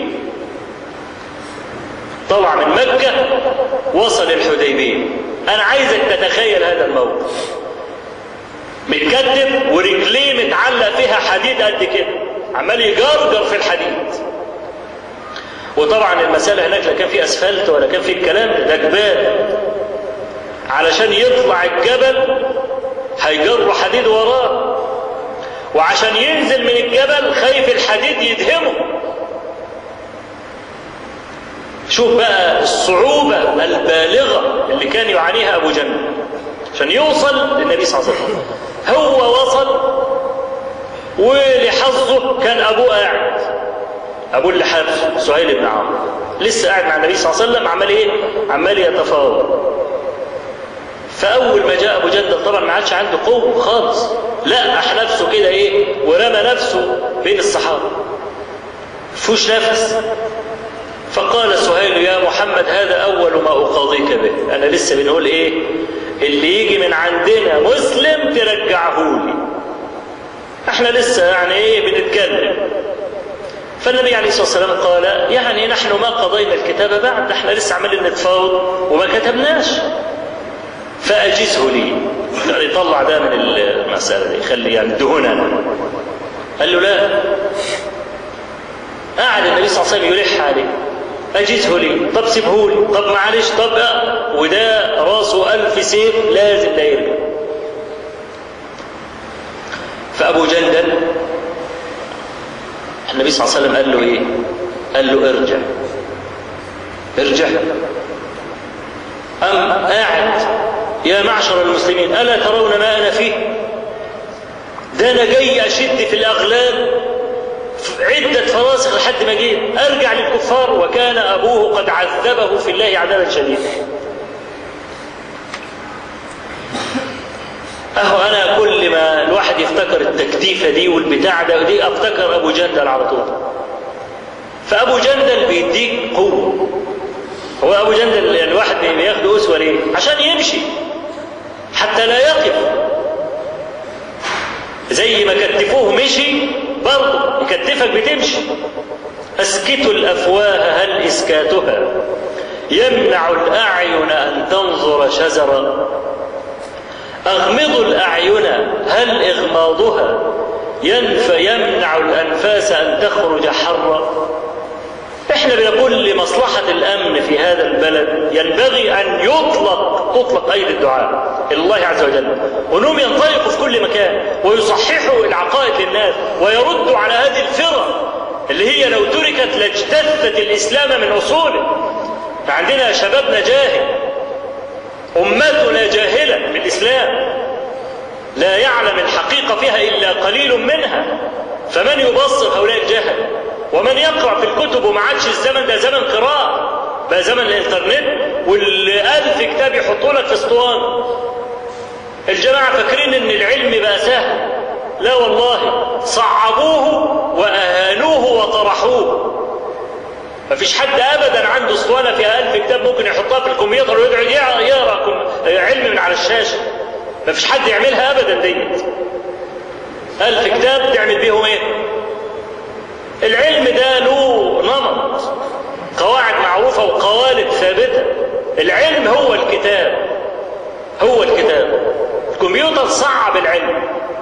طلع من مكة وصل الحديبية أنا عايزك تتخيل هذا الموقف متكتف ورجليه متعلق فيها حديد قد كده عمال يجرجر في الحديد وطبعا المسألة هناك لا كان في أسفلت ولا كان في الكلام ده جبال علشان يطلع الجبل هيجر حديد وراه وعشان ينزل من الجبل خايف الحديد يدهمه شوف بقى الصعوبة البالغة اللي كان يعانيها أبو جنة عشان يوصل للنبي صلى الله عليه وسلم هو وصل ولحظه كان أبوه قاعد أبوه اللي حبس سهيل بن عمرو لسه قاعد مع النبي صلى الله عليه وسلم عمال إيه؟ عمال يتفاوض فأول ما جاء أبو جندل طبعا ما عادش عنده قوة خالص لقح نفسه كده إيه ورمى نفسه بين الصحابة فوش نفس فقال سهيل يا محمد هذا أول ما أقاضيك به أنا لسه بنقول إيه اللي يجي من عندنا مسلم ترجعه لي احنا لسه يعني ايه بنتكلم فالنبي عليه الصلاة والسلام قال يعني نحن ما قضينا الكتاب بعد احنا لسه عمالين نتفاوض وما كتبناش فأجزه لي يعني يطلع ده من المسألة دي خلي يعني دهنا قال له لا قعد النبي صلى الله عليه وسلم يلح عليه أجزه لي طب سيبه لي طب معلش طب أه. وده راسه ألف سيف لازم لا يرجع فأبو جندل النبي صلى الله عليه وسلم قال له إيه قال له ارجع ارجع أم قاعد يا معشر المسلمين ألا ترون ما أنا فيه ده أنا جاي أشد في الأغلال عدة فراسخ لحد ما جيت أرجع للكفار وكان أبوه قد عذبه في الله عذابا شديدا أهو أنا كل ما الواحد يفتكر التكتيفة دي والبتاع ده ودي أفتكر أبو جندل على طول فأبو جندل بيديك قوة هو أبو جندل يعني الواحد بياخد أسوة ليه؟ عشان يمشي حتى لا يقف زي ما كتفوه مشي برضه يكتفك بتمشي أسكتوا الأفواه هل إسكاتها يمنع الأعين أن تنظر شزرا أغمضوا الأعين هل إغماضها ينف يمنع الأنفاس أن تخرج حرا احنا بنقول لمصلحة الأمن في هذا البلد ينبغي أن يطلق تطلق أيدي الدعاء إلى الله عز وجل ونهم ينطلقوا في كل مكان ويصححوا العقائد للناس ويردوا على هذه الفرق اللي هي لو تركت لاجتثت الإسلام من أصوله فعندنا شبابنا جاهل أمتنا جاهلة بالإسلام لا يعلم الحقيقة فيها إلا قليل منها فمن يبصر هؤلاء الجهل ومن يقرأ في الكتب وما عادش الزمن ده زمن قراءة بقى زمن الانترنت والألف كتاب يحطوا لك في اسطوانة الجماعة فاكرين ان العلم بقى سهل لا والله صعبوه وأهانوه وطرحوه مفيش حد ابدا عنده اسطوانه فيها ألف كتاب ممكن يحطها في الكمبيوتر ويقعد يقرا علم من على الشاشه مفيش حد يعملها ابدا ديت ألف كتاب تعمل بيهم ايه العلم ده له نمط قواعد معروفه وقوالب ثابته العلم هو الكتاب هو الكتاب الكمبيوتر صعب العلم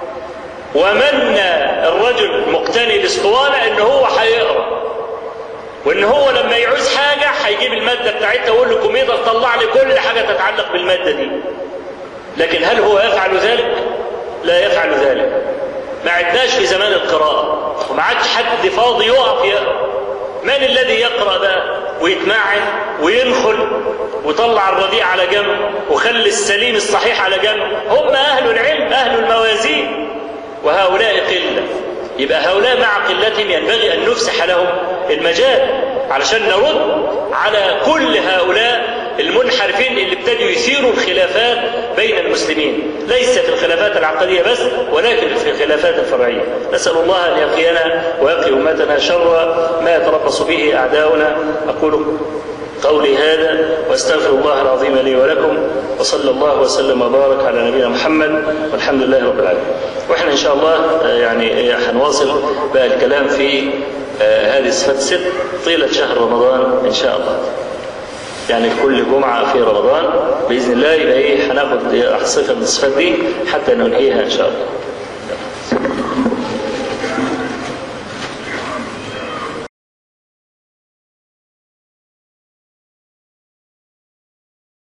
ومنى الرجل مقتني الاسطوانه ان هو هيقرا وان هو لما يعوز حاجه هيجيب الماده بتاعتها ويقول له الكمبيوتر طلع لي كل حاجه تتعلق بالماده دي لكن هل هو يفعل ذلك لا يفعل ذلك ما عدناش في زمان القراءه وما عادش حد فاضي يقف يقرا من الذي يقرأ بقى ويتمعن وينخل ويطلع الرديء على جنب وخلي السليم الصحيح على جنب هم أهل العلم أهل الموازين وهؤلاء قلة يبقى هؤلاء مع قلتهم ينبغي أن نفسح لهم المجال علشان نرد على كل هؤلاء المنحرفين اللي ابتدوا يثيروا الخلافات بين المسلمين ليس في الخلافات العقدية بس ولكن في الخلافات الفرعية نسأل الله أن يقينا ويقي أمتنا شر ما يتربص به أعداؤنا أقول قولي هذا واستغفر الله العظيم لي ولكم وصلى الله وسلم وبارك على نبينا محمد والحمد لله رب العالمين واحنا ان شاء الله يعني هنواصل بقى الكلام في هذه الصفات الست طيلة شهر رمضان ان شاء الله يعني كل جمعة في رمضان بإذن الله يبقى إيه هناخد صفة من الصفات دي حتى ننهيها إن شاء الله